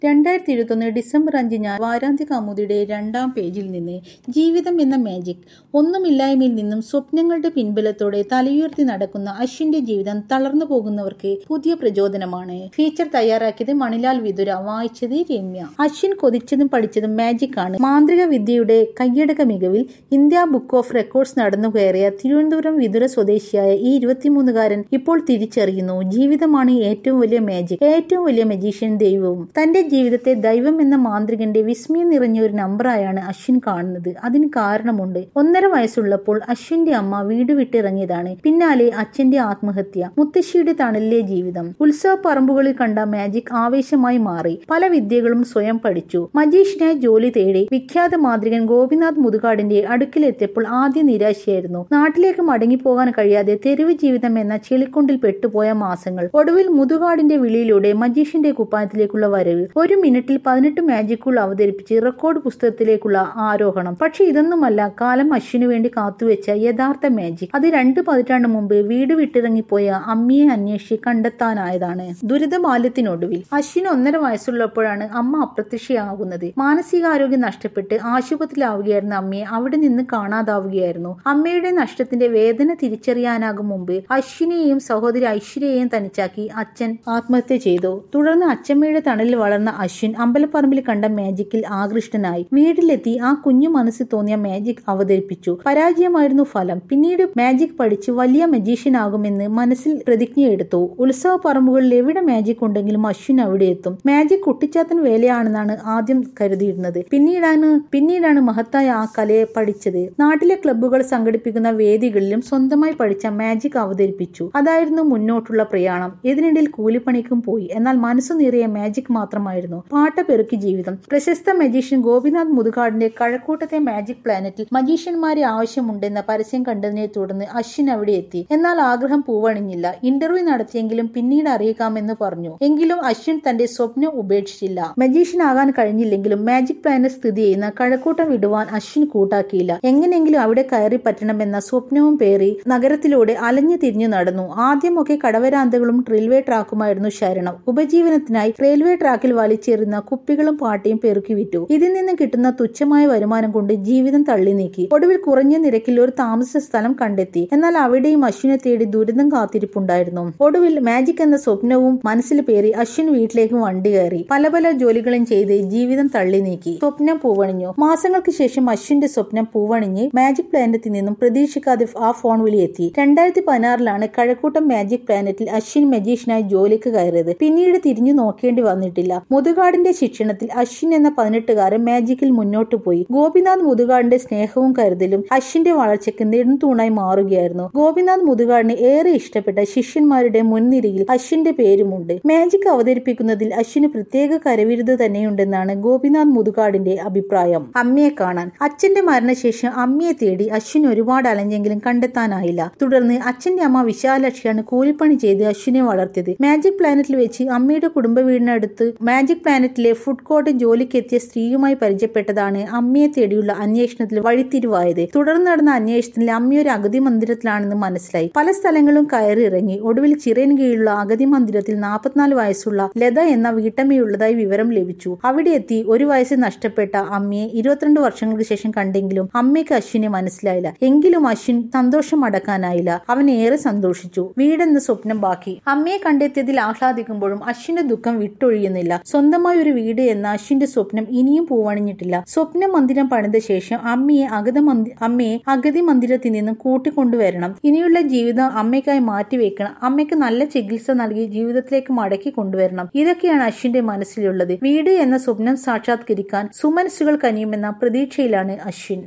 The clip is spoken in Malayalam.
രണ്ടായിരത്തി ഇരുപത്തൊന്ന് ഡിസംബർ അഞ്ചിന് വാരാന്ത്യ കൗമുദിയുടെ രണ്ടാം പേജിൽ നിന്ന് ജീവിതം എന്ന മാജിക് ഒന്നുമില്ലായ്മയിൽ നിന്നും സ്വപ്നങ്ങളുടെ പിൻബലത്തോടെ തലയുയർത്തി നടക്കുന്ന അശ്വിന്റെ ജീവിതം തളർന്നു പോകുന്നവർക്ക് പുതിയ പ്രചോദനമാണ് ഫീച്ചർ തയ്യാറാക്കിയത് മണിലാൽ വിതുര വായിച്ചത് രമ്യ അശ്വിൻ കൊതിച്ചതും പഠിച്ചതും മാജിക് ആണ് മാന്ത്രിക വിദ്യയുടെ കയ്യടക്ക മികവിൽ ഇന്ത്യ ബുക്ക് ഓഫ് റെക്കോർഡ്സ് നടന്നു കയറിയ തിരുവനന്തപുരം വിതുര സ്വദേശിയായ ഈ ഇരുപത്തിമൂന്നുകാരൻ ഇപ്പോൾ തിരിച്ചറിയുന്നു ജീവിതമാണ് ഏറ്റവും വലിയ മാജിക് ഏറ്റവും വലിയ മജീഷ്യൻ ദൈവവും തന്റെ ജീവിതത്തെ ദൈവം എന്ന മാന്ത്രികന്റെ വിസ്മയം നിറഞ്ഞ ഒരു നമ്പറായാണ് അശ്വിൻ കാണുന്നത് അതിന് കാരണമുണ്ട് ഒന്നര വയസ്സുള്ളപ്പോൾ അശ്വിന്റെ അമ്മ വീട് വിട്ടിറങ്ങിയതാണ് പിന്നാലെ അച്ഛന്റെ ആത്മഹത്യ മുത്തശ്ശിയുടെ തണലിലെ ജീവിതം ഉത്സവ പറമ്പുകളിൽ കണ്ട മാജിക് ആവേശമായി മാറി പല വിദ്യകളും സ്വയം പഠിച്ചു മജീഷിനായി ജോലി തേടി വിഖ്യാത മാന്ത്രികൻ ഗോപിനാഥ് മുതുകാടിന്റെ അടുക്കിലെത്തിയപ്പോൾ ആദ്യ നിരാശയായിരുന്നു നാട്ടിലേക്ക് മടങ്ങിപ്പോകാൻ കഴിയാതെ തെരുവ് ജീവിതം എന്ന ചെളിക്കൊണ്ടിൽ പെട്ടുപോയ മാസങ്ങൾ ഒടുവിൽ മുതുകാടിന്റെ വിളിയിലൂടെ മജീഷിന്റെ കുപ്പായത്തിലേക്കുള്ള വരവ് ഒരു മിനിറ്റിൽ പതിനെട്ട് മാജിക്കുകൾ അവതരിപ്പിച്ച് റെക്കോർഡ് പുസ്തകത്തിലേക്കുള്ള ആരോഹണം പക്ഷെ ഇതൊന്നുമല്ല കാലം അശ്വിനു വേണ്ടി കാത്തുവെച്ച യഥാർത്ഥ മാജിക് അത് രണ്ട് പതിറ്റാണ്ട് മുമ്പ് വീട് വിട്ടിറങ്ങിപ്പോയ അമ്മിയെ അന്വേഷിച്ച് കണ്ടെത്താനായതാണ് ദുരിത ബാല്യത്തിനൊടുവിൽ അശ്വിന് ഒന്നര വയസ്സുള്ളപ്പോഴാണ് അമ്മ അപ്രത്യക്ഷയാകുന്നത് മാനസികാരോഗ്യം നഷ്ടപ്പെട്ട് ആശുപത്രിയിലാവുകയായിരുന്ന അമ്മയെ അവിടെ നിന്ന് കാണാതാവുകയായിരുന്നു അമ്മയുടെ നഷ്ടത്തിന്റെ വേദന തിരിച്ചറിയാനാകും മുമ്പ് അശ്വിനെയും സഹോദരി ഐശ്വര്യയെയും തനിച്ചാക്കി അച്ഛൻ ആത്മഹത്യ ചെയ്തു തുടർന്ന് അച്ഛമ്മയുടെ തണലിൽ വളർന്ന അശ്വിൻ അമ്പലപ്പറമ്പിൽ കണ്ട മാജിക്കിൽ ആകൃഷ്ടനായി വീട്ടിലെത്തി ആ കുഞ്ഞു മനസ്സിൽ തോന്നിയ മാജിക് അവതരിപ്പിച്ചു പരാജയമായിരുന്നു ഫലം പിന്നീട് മാജിക് പഠിച്ച് വലിയ മജീഷ്യൻ ആകുമെന്ന് മനസ്സിൽ പ്രതിജ്ഞയെടുത്തു ഉത്സവ പറമ്പുകളിൽ എവിടെ മാജിക് ഉണ്ടെങ്കിലും അശ്വിൻ അവിടെ എത്തും മാജിക് കുട്ടിച്ചാത്തൻ വേലയാണെന്നാണ് ആദ്യം കരുതിയിരുന്നത് പിന്നീടാണ് പിന്നീടാണ് മഹത്തായ ആ കലയെ പഠിച്ചത് നാട്ടിലെ ക്ലബ്ബുകൾ സംഘടിപ്പിക്കുന്ന വേദികളിലും സ്വന്തമായി പഠിച്ച മാജിക് അവതരിപ്പിച്ചു അതായിരുന്നു മുന്നോട്ടുള്ള പ്രയാണം ഇതിനിടയിൽ കൂലിപ്പണിക്കും പോയി എന്നാൽ മനസ്സു നിറയെ മാജിക് മാത്രമായിരുന്നു പാട്ട പെറുക്കി ജീവിതം പ്രശസ്ത മജീഷ്യൻ ഗോപിനാഥ് മുതുകാടിന്റെ കഴക്കൂട്ടത്തെ മാജിക് പ്ലാനറ്റിൽ മജീഷ്യന്മാരെ ആവശ്യമുണ്ടെന്ന പരസ്യം കണ്ടതിനെ തുടർന്ന് അശ്വിൻ അവിടെ എത്തി എന്നാൽ ആഗ്രഹം പൂവണിഞ്ഞില്ല ഇന്റർവ്യൂ നടത്തിയെങ്കിലും പിന്നീട് അറിയിക്കാമെന്ന് പറഞ്ഞു എങ്കിലും അശ്വിൻ തന്റെ സ്വപ്നം ഉപേക്ഷിച്ചില്ല മജീഷ്യൻ ആകാൻ കഴിഞ്ഞില്ലെങ്കിലും മാജിക് പ്ലാനറ്റ് സ്ഥിതി ചെയ്യുന്ന കഴക്കൂട്ടം വിടുവാൻ അശ്വിൻ കൂട്ടാക്കിയില്ല എങ്ങനെയെങ്കിലും അവിടെ കയറി പറ്റണമെന്ന സ്വപ്നവും പേറി നഗരത്തിലൂടെ അലഞ്ഞു തിരിഞ്ഞു നടന്നു ആദ്യമൊക്കെ കടവരാന്തകളും റെയിൽവേ ട്രാക്കുമായിരുന്നു ശരണം ഉപജീവനത്തിനായി റെയിൽവേ ട്രാക്കിൽ വലിച്ചെറിയുന്ന കുപ്പികളും പാട്ടയും പെറുക്കി വിറ്റു ഇതിൽ നിന്ന് കിട്ടുന്ന തുച്ഛമായ വരുമാനം കൊണ്ട് ജീവിതം തള്ളി നീക്കി ഒടുവിൽ കുറഞ്ഞ നിരക്കിൽ ഒരു താമസ സ്ഥലം കണ്ടെത്തി എന്നാൽ അവിടെയും അശ്വിനെ തേടി ദുരിതം കാത്തിരിപ്പുണ്ടായിരുന്നു ഒടുവിൽ മാജിക് എന്ന സ്വപ്നവും മനസ്സിൽ പേറി അശ്വിൻ വീട്ടിലേക്ക് വണ്ടി കയറി പല പല ജോലികളും ചെയ്ത് ജീവിതം തള്ളി നീക്കി സ്വപ്നം പൂവണിഞ്ഞു മാസങ്ങൾക്ക് ശേഷം അശ്വിന്റെ സ്വപ്നം പൂവണിഞ്ഞ് മാജിക് പ്ലാനറ്റിൽ നിന്നും പ്രതീക്ഷിക്കാതെ ആ ഫോൺ വിളി എത്തി രണ്ടായിരത്തി പതിനാറിലാണ് കഴക്കൂട്ടം മാജിക് പ്ലാനറ്റിൽ അശ്വിൻ മജീഷിനായി ജോലിക്ക് കയറിയത് പിന്നീട് തിരിഞ്ഞു നോക്കേണ്ടി വന്നിട്ടില്ല മുതുകാടിന്റെ ശിക്ഷണത്തിൽ അശ്വിൻ എന്ന പതിനെട്ടുകാരൻ മാജിക്കിൽ മുന്നോട്ട് പോയി ഗോപിനാഥ് മുതുകാടിന്റെ സ്നേഹവും കരുതലും അശ്വിന്റെ വളർച്ചയ്ക്ക് നെടുംതൂണായി മാറുകയായിരുന്നു ഗോപിനാഥ് മുതുകാടിന് ഏറെ ഇഷ്ടപ്പെട്ട ശിഷ്യന്മാരുടെ മുൻനിരയിൽ അശ്വിന്റെ പേരുമുണ്ട് മാജിക് അവതരിപ്പിക്കുന്നതിൽ അശ്വിന് പ്രത്യേക കരവിരുത് തന്നെയുണ്ടെന്നാണ് ഗോപിനാഥ് മുതുകാടിന്റെ അഭിപ്രായം അമ്മയെ കാണാൻ അച്ഛന്റെ മരണശേഷം അമ്മയെ തേടി അശ്വിൻ ഒരുപാട് അലഞ്ഞെങ്കിലും കണ്ടെത്താനായില്ല തുടർന്ന് അച്ഛന്റെ അമ്മ വിശാലക്ഷിയാണ് കൂലിപ്പണി ചെയ്ത് അശ്വിനെ വളർത്തിയത് മാജിക് പ്ലാനറ്റിൽ വെച്ച് അമ്മയുടെ കുടുംബ വീടിനടുത്ത് മാജിക് പ്ലാനറ്റിലെ ഫുഡ് കോർട്ട് ജോലിക്കെത്തിയ സ്ത്രീയുമായി പരിചയപ്പെട്ടതാണ് അമ്മയെ തേടിയുള്ള അന്വേഷണത്തിൽ വഴിത്തിരിവായത് തുടർന്ന് നടന്ന അന്വേഷണത്തിൽ അമ്മയൊരു അഗതി മന്ദിരത്തിലാണെന്ന് മനസ്സിലായി പല സ്ഥലങ്ങളും കയറി ഇറങ്ങി ഒടുവിൽ ചിറയൻ കീഴിലുള്ള അഗതി മന്ദിരത്തിൽ നാൽപ്പത്തിനാല് വയസ്സുള്ള ലത എന്ന വീട്ടമ്മയുള്ളതായി വിവരം ലഭിച്ചു അവിടെ എത്തി ഒരു വയസ്സ് നഷ്ടപ്പെട്ട അമ്മയെ ഇരുപത്തിരണ്ട് വർഷങ്ങൾക്ക് ശേഷം കണ്ടെങ്കിലും അമ്മയ്ക്ക് അശ്വിനെ മനസ്സിലായില്ല എങ്കിലും അശ്വിൻ സന്തോഷം അടക്കാനായില്ല അവൻ ഏറെ സന്തോഷിച്ചു വീടെന്ന സ്വപ്നം ബാക്കി അമ്മയെ കണ്ടെത്തിയതിൽ ആഹ്ലാദിക്കുമ്പോഴും അശ്വിന്റെ ദുഃഖം വിട്ടൊഴിയുന്നില്ല സ്വന്തമായ ഒരു വീട് എന്ന അശ്വിന്റെ സ്വപ്നം ഇനിയും പൂവണിഞ്ഞിട്ടില്ല സ്വപ്ന മന്ദിരം പണിത ശേഷം അമ്മയെ അഗത മന്ദി അമ്മയെ അഗതി മന്ദിരത്തിൽ നിന്നും കൂട്ടിക്കൊണ്ടുവരണം ഇനിയുള്ള ജീവിതം അമ്മയ്ക്കായി മാറ്റിവെക്കണം അമ്മയ്ക്ക് നല്ല ചികിത്സ നൽകി ജീവിതത്തിലേക്ക് മടക്കി കൊണ്ടുവരണം ഇതൊക്കെയാണ് അശ്വിന്റെ മനസ്സിലുള്ളത് വീട് എന്ന സ്വപ്നം സാക്ഷാത്കരിക്കാൻ സുമനസ്സുകൾ കനിയുമെന്ന പ്രതീക്ഷയിലാണ് അശ്വിൻ